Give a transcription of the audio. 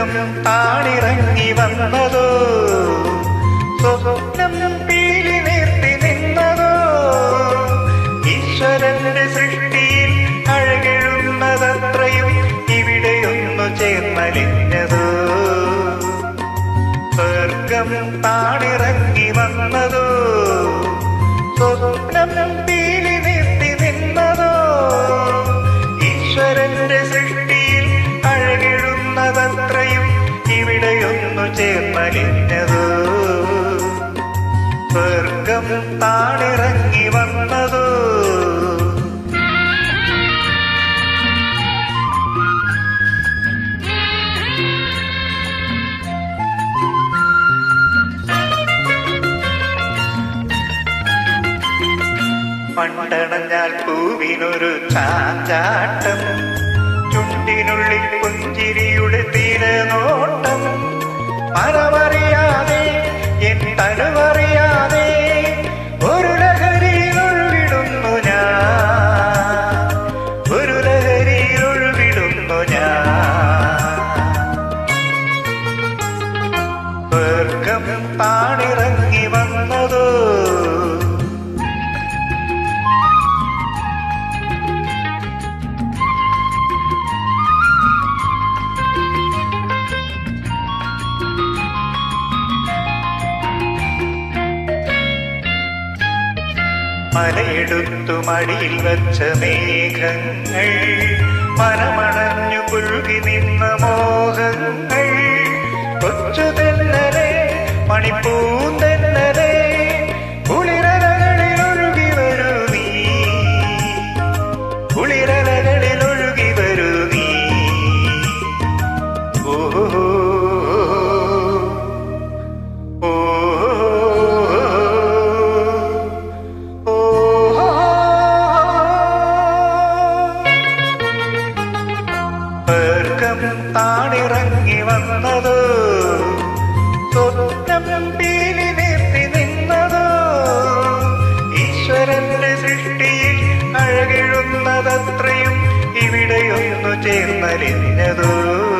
സ്വർഗം താണിറങ്ങി വന്നതോ സ്വപ്നം പീലി നിർത്തി നിന്നതോ ഈശ്വരന്റെ സൃഷ്ടിയിൽ അഴകെഴുന്നതത്രയും ഇവിടെയൊന്നു ചേർന്നലിഞ്ഞതോ സ്വർഗം താണിറങ്ങി വന്നതോ സ്വപ്നം പീലി നിർത്തി നിന്നതോ ഈശ്വരന്റെ സൃഷ്ടിയിൽ അഴകെഴുന്നതത്രയും ഇവിടെയൊന്നു ചേർന്നലിഞ്ഞതോ സ്വർഗം താണിറങ്ങി വന്നതോ മണ്ടണഞ്ഞാൽ പൂവിനൊരു ചാഞ്ചാട്ടം ചുണ്ടിനുള്ളിൽ പുഞ്ചിരിയുടെ തീരനോട്ടം മരമറിയാതെ എൻ തനുവറിയാതെ ഒരു ലഹരിയിൽ ഒഴുകിടുന്നു ഞാൻ ഒരു ലഹരിയിൽ ഒഴുകിടുന്നു ഞാൻ സ്വർഗം താണിറങ്ങി വന്നതോ മലയെടുത്തു മടിയിൽ വച്ച മേഘങ്ങൾ മനമണഞ്ഞു പുഴുകി നിന്ന മോഹങ്ങൾ കൊച്ചു തെന്നലെ മണിപ്പൂന്തെന്നലെ കുളിരലകളിൽ ഒഴുകി വരൂ നീ കുളിരലകളിൽ ഒഴുകി വരൂ നീ ഓ സ്വർഗം താണിറങ്ങി വന്നതോ സ്വപ്നം പീലി നിർത്തി നിന്നതോ ഈശ്വരന്റെ സൃഷ്ടിയിൽ അഴകിഴുന്നതത്രയും ഇവിടെയൊന്നു ചേർന്നലിഞ്ഞതോ